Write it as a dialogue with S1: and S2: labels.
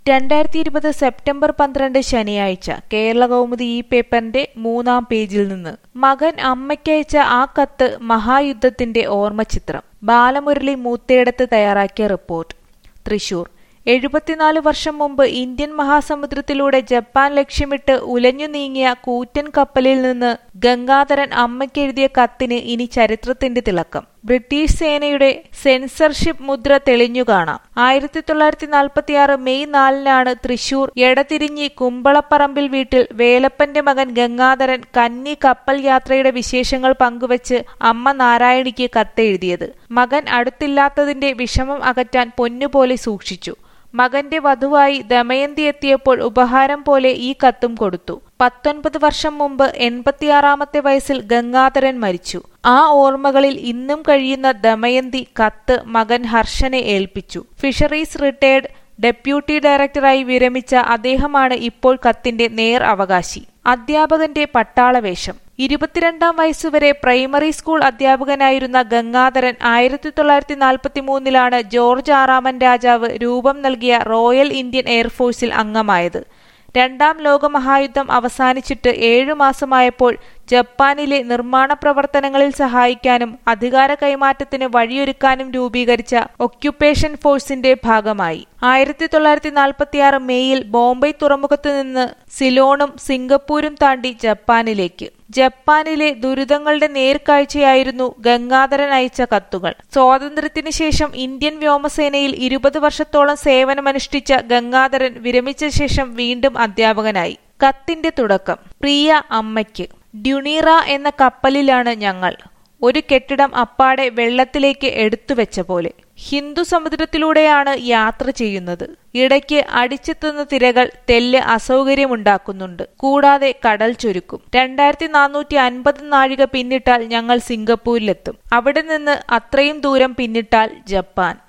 S1: രണ്ടായിരത്തി ഇരുപത് സെപ്റ്റംബർ പന്ത്രണ്ട് ശനിയാഴ്ച കേരളകൗമുദി ഈ പേപ്പറിന്റെ മൂന്നാം പേജിൽ നിന്ന് മകൻ അമ്മയ്ക്കയച്ച ആ കത്ത് മഹായുദ്ധത്തിന്റെ ഓർമ്മചിത്രം ബാലമുരളി മൂത്തേടത്ത് തയ്യാറാക്കിയ റിപ്പോർട്ട് തൃശൂർ എഴുപത്തിനാല് വർഷം മുമ്പ് ഇന്ത്യൻ മഹാസമുദ്രത്തിലൂടെ ജപ്പാൻ ലക്ഷ്യമിട്ട് ഉലഞ്ഞു നീങ്ങിയ കൂറ്റൻ കപ്പലിൽ നിന്ന് ഗംഗാധരൻ അമ്മയ്ക്കെഴുതിയ കത്തിന് ഇനി ചരിത്രത്തിന്റെ തിളക്കം ബ്രിട്ടീഷ് സേനയുടെ സെൻസർഷിപ്പ് മുദ്ര തെളിഞ്ഞു കാണാം ആയിരത്തി തൊള്ളായിരത്തി നാൽപ്പത്തിയാറ് മെയ് നാലിനാണ് തൃശൂർ എടതിരിഞ്ഞി കുമ്പളപ്പറമ്പിൽ വീട്ടിൽ വേലപ്പന്റെ മകൻ ഗംഗാധരൻ കന്നി കപ്പൽ യാത്രയുടെ വിശേഷങ്ങൾ പങ്കുവച്ച് അമ്മ നാരായണിക്ക് കത്തെഴുതിയത് മകൻ അടുത്തില്ലാത്തതിന്റെ വിഷമം അകറ്റാൻ പൊന്നുപോലെ സൂക്ഷിച്ചു മകന്റെ വധുവായി ദമയന്തി എത്തിയപ്പോൾ ഉപഹാരം പോലെ ഈ കത്തും കൊടുത്തു പത്തൊൻപത് വർഷം മുമ്പ് എൺപത്തിയാറാമത്തെ വയസ്സിൽ ഗംഗാധരൻ മരിച്ചു ആ ഓർമ്മകളിൽ ഇന്നും കഴിയുന്ന ദമയന്തി കത്ത് മകൻ ഹർഷനെ ഏൽപ്പിച്ചു ഫിഷറീസ് റിട്ടയർഡ് ഡെപ്യൂട്ടി ഡയറക്ടറായി വിരമിച്ച അദ്ദേഹമാണ് ഇപ്പോൾ കത്തിന്റെ നേർ അവകാശി അധ്യാപകന്റെ പട്ടാളവേഷം ഇരുപത്തിരണ്ടാം വയസ്സുവരെ പ്രൈമറി സ്കൂൾ അധ്യാപകനായിരുന്ന ഗംഗാധരൻ ആയിരത്തി തൊള്ളായിരത്തി നാൽപ്പത്തി മൂന്നിലാണ് ജോർജ് ആറാമൻ രാജാവ് രൂപം നൽകിയ റോയൽ ഇന്ത്യൻ എയർഫോഴ്സിൽ അംഗമായത് രണ്ടാം ലോകമഹായുദ്ധം അവസാനിച്ചിട്ട് ഏഴു മാസമായപ്പോൾ ജപ്പാനിലെ നിർമ്മാണ പ്രവർത്തനങ്ങളിൽ സഹായിക്കാനും അധികാര കൈമാറ്റത്തിന് വഴിയൊരുക്കാനും രൂപീകരിച്ച ഒക്യുപ്പേഷൻ ഫോഴ്സിന്റെ ഭാഗമായി ആയിരത്തി തൊള്ളായിരത്തി നാൽപ്പത്തിയാറ് മെയ്യിൽ ബോംബെ തുറമുഖത്ത് നിന്ന് സിലോണും സിംഗപ്പൂരും താണ്ടി ജപ്പാനിലേക്ക് ജപ്പാനിലെ ദുരിതങ്ങളുടെ നേർക്കാഴ്ചയായിരുന്നു ഗംഗാധരൻ അയച്ച കത്തുകൾ സ്വാതന്ത്ര്യത്തിന് ശേഷം ഇന്ത്യൻ വ്യോമസേനയിൽ ഇരുപത് വർഷത്തോളം സേവനമനുഷ്ഠിച്ച ഗംഗാധരൻ വിരമിച്ച ശേഷം വീണ്ടും അധ്യാപകനായി കത്തിന്റെ തുടക്കം പ്രിയ അമ്മയ്ക്ക് ഡ്യുണീറ എന്ന കപ്പലിലാണ് ഞങ്ങൾ ഒരു കെട്ടിടം അപ്പാടെ വെള്ളത്തിലേക്ക് എടുത്തുവെച്ച പോലെ ഹിന്ദു സമുദ്രത്തിലൂടെയാണ് യാത്ര ചെയ്യുന്നത് ഇടയ്ക്ക് അടിച്ചെത്തുന്ന തിരകൾ തെല്ല് അസൗകര്യമുണ്ടാക്കുന്നുണ്ട് കൂടാതെ കടൽ ചുരുക്കും രണ്ടായിരത്തി നാനൂറ്റി അൻപത് നാഴിക പിന്നിട്ടാൽ ഞങ്ങൾ സിംഗപ്പൂരിലെത്തും അവിടെ നിന്ന് അത്രയും ദൂരം പിന്നിട്ടാൽ ജപ്പാൻ